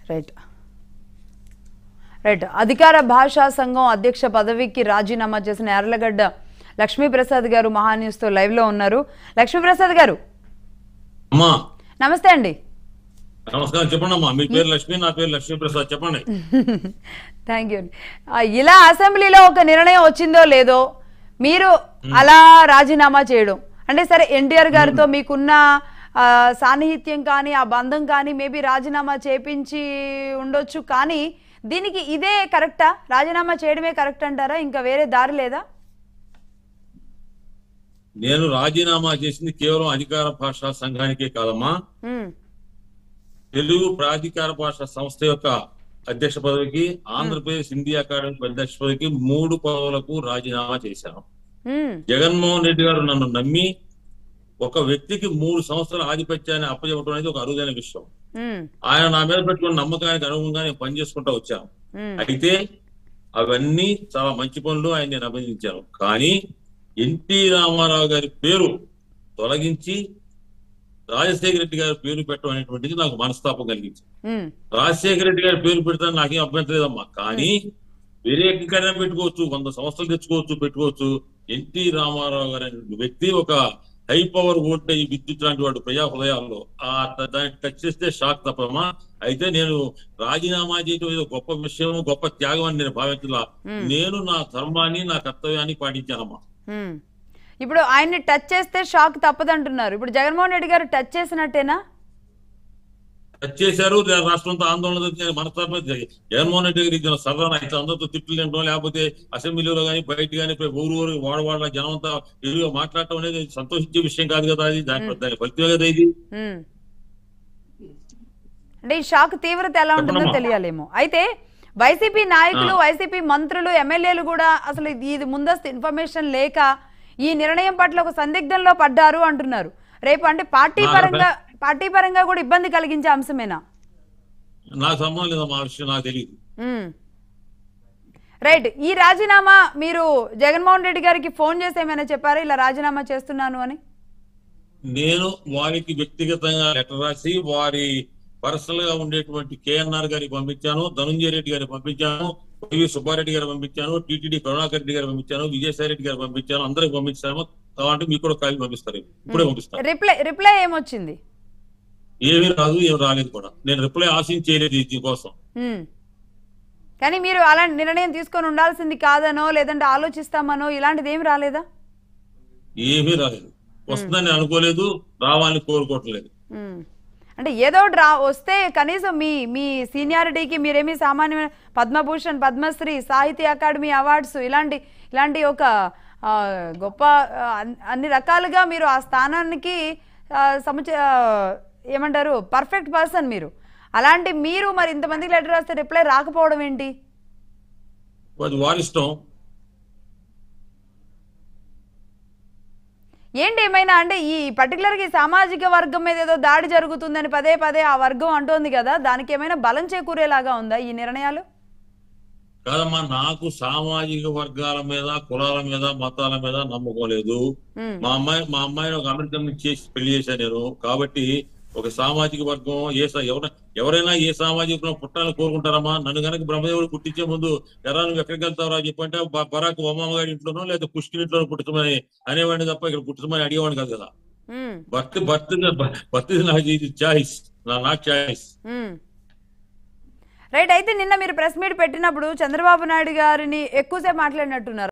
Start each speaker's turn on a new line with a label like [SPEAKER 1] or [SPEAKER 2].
[SPEAKER 1] Right right అధికార భాషా సంఘం అధ్యక్ష పదవికి రాజీనామా చేసిన ఎర్లగడ్డ లక్ష్మీప్రసాద్ గారు మహాన్యూస్తో లైవ్లో ఉన్నారు లక్ష్మీప్రసాద్ గారు
[SPEAKER 2] అమ్మా
[SPEAKER 1] నమస్తే అండి
[SPEAKER 2] నమస్కారం చెప్పండి అమ్మా మీ పేరు లక్ష్మి నా పేరు లక్ష్మీ ప్రసాద్ చెప్పండి
[SPEAKER 1] థ్యాంక్ యూ ఇలా అసెంబ్లీలో ఒక నిర్ణయం వచ్చిందో లేదో మీరు అలా రాజీనామా చేయడం అంటే సరే ఎన్టీఆర్ గారితో మీకున్న ఆ, సాన్నిహిత్యం కానీ ఆ బంధం కానీ మేబీ రాజీనామా చేపించి ఉండొచ్చు కానీ దీనికి ఇదే కరెక్టా రాజీనామా చేయడమే కరెక్ట్ అంటారా ఇంకా వేరే దారి లేదా
[SPEAKER 2] నేను రాజీనామా చేసింది కేవలం అధికార భాషా సంఘానికే కాదమ్మా
[SPEAKER 1] ఉమ్,
[SPEAKER 2] తెలుగు ప్రాధికార భాష సంస్థ యొక్క అధ్యక్ష పదవికి ఆంధ్రప్రదేశ్ హిందీ అకాడమీ అధ్యక్ష పదవికి మూడు పదవులకు రాజీనామా చేశాను
[SPEAKER 1] ఉమ్,
[SPEAKER 2] జగన్మోహన్ రెడ్డి గారు నన్ను నమ్మి ఒక వ్యక్తికి మూడు సంవత్సరాల ఆధిపత్యాన్ని అప్పచెప్పడం అనేది ఒక అరుదైన విషయం
[SPEAKER 1] ఉమ్,
[SPEAKER 2] ఆయన నా మీద పెట్టుకున్న నమ్మకానికి అనుగుణంగా నేను పనిచేసుకుంటూ వచ్చాను
[SPEAKER 1] ఉమ్,
[SPEAKER 2] అయితే అవన్నీ చాలా మంచి పనులు ఆయన నేను అభినందించాను కానీ ఎన్టీ రామారావు గారి పేరు తొలగించి రాజశేఖర రెడ్డి గారి పేరు పెట్టడం అనేటువంటిది నాకు మనస్తాపం కలిగించింది
[SPEAKER 1] ఉమ్,
[SPEAKER 2] రాజశేఖర రెడ్డి గారి పేరు పెడతాను నాకేం అభ్యంతరం లేదమ్మా కానీ వేరే ఎక్కడైనా పెట్టుకోవచ్చు వంద సంవత్సరాలు తెచ్చుకోవచ్చు పెట్టుకోవచ్చు ఎన్టీ రామారావు గారు అనే వ్యక్తి ఒక హై పవర్ వోల్టేజ్ విద్యుత్ లాంటి వాడు ప్రజా హృదయాల్లో ఆ త- దాన్ని టచ్ చేస్తే షాక్ తప్పమ్మా అయితే నేను రాజీనామా చేయడం ఏదో గొప్ప విషయం గొప్ప త్యాగం అని నేను భావించలా నేను నా ధర్మాన్ని నా కర్తవ్యాన్ని పాటించానమ్మా
[SPEAKER 1] ఉమ్. ఇప్పుడు ఆయన్ని టచ్ చేస్తే షాక్ తప్పదంటున్నారు ఇప్పుడు జగన్మోహన్ రెడ్డి గారు టచ్ చేసినట్టేనా
[SPEAKER 2] టచ్ చేశారు రా- రాష్ట్రం అంతా ఆందోళన జరిగింది. మనస్తాపం జరిగింది. జగన్మోహన్ రెడ్డి గారికి ఇచ్చిన సరదా ఇట్లా అందరితో తిట్లు తినడం లేకపోతే అసెంబ్లీలో కానీ బయట కానీ ఊరు ఊరు వాడ వాడ జనం అంతా ఎదురుగా మాట్లాడటం అనేది సంతోషించే విషయం కాదు కదా అది దాని దాని ఫలితమే కదా ఇది
[SPEAKER 1] ఉమ్. అంటే ఈ షాక్ తీవ్రత ఎలా ఉంటుందో
[SPEAKER 2] చెప్పండమ్మా.
[SPEAKER 1] తెలియాలేమో అయితే వైసీపీ నాయకులు వైసీపీ మంత్రులు ఎమ్మెల్యేలు కూడా అసలు ఇది ఇది ముందస్తు ఇన్ఫర్మేషన్ లేక ఈ నిర్ణయం పట్ల ఒక సందిగ్ధంలో పడ్డారు అంటున్నారు రేపు అంటే పార్టీ
[SPEAKER 2] నా
[SPEAKER 1] పరంగా పార్టీ పరంగా కూడా ఇబ్బంది కలిగించే అంశమేనా
[SPEAKER 2] నాకు సంబంధం లేదమ్మా ఆ విషయం నాకు తెలియదు
[SPEAKER 1] ఉమ్. రైట్ ఈ రాజీనామా మీరు జగన్మోహన్ రెడ్డి గారికి ఫోన్ చేసి ఏమైనా చెప్పారా ఇలా రాజీనామా చేస్తున్నాను అని
[SPEAKER 2] నేను వారికి వ్యక్తిగతంగా లెటర్ రాసి వారి పర్సనల్ గా ఉండేటువంటి కేఎన్ఆర్ గారికి పంపించాను ధనుంజయ రెడ్డి గారికి పంపించాను పివి సుబ్బారెడ్డి గారికి పంపించాను టీటీడీ కరుణాకర్ రెడ్డి గారికి పంపించాను విజయసాయి రెడ్డి గారికి పంపించాను అందరికి పంపించాను కావాలంటే మీకు కూడా కాపీ పంపిస్తారు ఇప్పుడే పంపిస్తాను
[SPEAKER 1] రిప్లై రిప్లై ఏమొచ్చింది
[SPEAKER 2] ఏమీ రాదు ఏమి రాలేదు కూడా నేను రిప్లై ఆశించేయలేదు దీనికోసం
[SPEAKER 1] ఉమ్. కానీ మీరు అలాంటి నిర్ణయం తీసుకొని ఉండాల్సింది కాదనో లేదంటే ఆలోచిస్తామనో ఇలాంటిది ఏమి రాలేదా
[SPEAKER 2] ఏమీ రాలేదు వస్తుందని అనుకోలేదు రావాలని కోరుకోవట్లేదు
[SPEAKER 1] ఉమ్. అంటే ఏదో ఒకటి రా వస్తే కనీసం మీ మీ సీనియారిటీకి మీరేమీ సామాన్యమైన పద్మభూషణ్ పద్మశ్రీ సాహిత్య అకాడమీ అవార్డ్స్ ఇలాంటి ఇలాంటి ఒక ఆ, గొప్ప ఆ, అన్- అన్ని రకాలుగా మీరు ఆ స్థానానికి ఆ, సముచ ఆ, ఏమంటారు పర్ఫెక్ట్ పర్సన్ మీరు అలాంటి మీరు మరి ఇంతమందికి లెటర్ రాస్తే రిప్లై రాకపోవడం ఏంటి
[SPEAKER 2] అది వారిష్టం
[SPEAKER 1] ఏంటి ఏమైనా అంటే ఈ పర్టికులర్గా ఈ సామాజిక వర్గం మీద ఏదో దాడి జరుగుతుందని పదే పదే ఆ వర్గం అంటోంది కదా దానికి ఏమైనా బలం చేకూరేలాగా ఉందా ఈ నిర్ణయాలు
[SPEAKER 2] కాదమ్మా నాకు సామాజిక వర్గాల మీద కులాల మీద మతాల మీద నమ్మకం లేదు
[SPEAKER 1] ఉమ్,
[SPEAKER 2] మా అమ్మాయి మా అమ్మాయిని ఒక అమెరికన్ చేసి పెళ్లి చేశాను నేను కాబట్టి ఒక సామాజిక వర్గం ఏ స- ఎవర ఎవరైనా ఏ సామాజిక వర్గం పుట్టాలని కోరుకుంటారమ్మా నన్ను కనుక బ్రహ్మదేవుడు పుట్టించే ముందు ఎరా నువ్వు ఎక్కడికి వెళ్తావురా చెప్పంటే బ- బరాక్ ఒమామ గారి ఇంట్లోనో లేదా పుష్కిన్ ఇంట్లోనో పుట్టుమని అనేవాడిని తప్ప ఇక్కడ పుట్టుమని అడిగేవాడిని కాదు కదా
[SPEAKER 1] ఉమ్,
[SPEAKER 2] భర్త భర్త భర్త నాకు ఇది చాయిస్ నా నాట్ చాయిస్
[SPEAKER 1] ఉమ్. రైట్ అయితే నిన్న మీరు ప్రెస్ మీట్ పెట్టినప్పుడు చంద్రబాబు నాయుడు గారిని ఎక్కువసేపు మాట్లాడినట్టున్నారు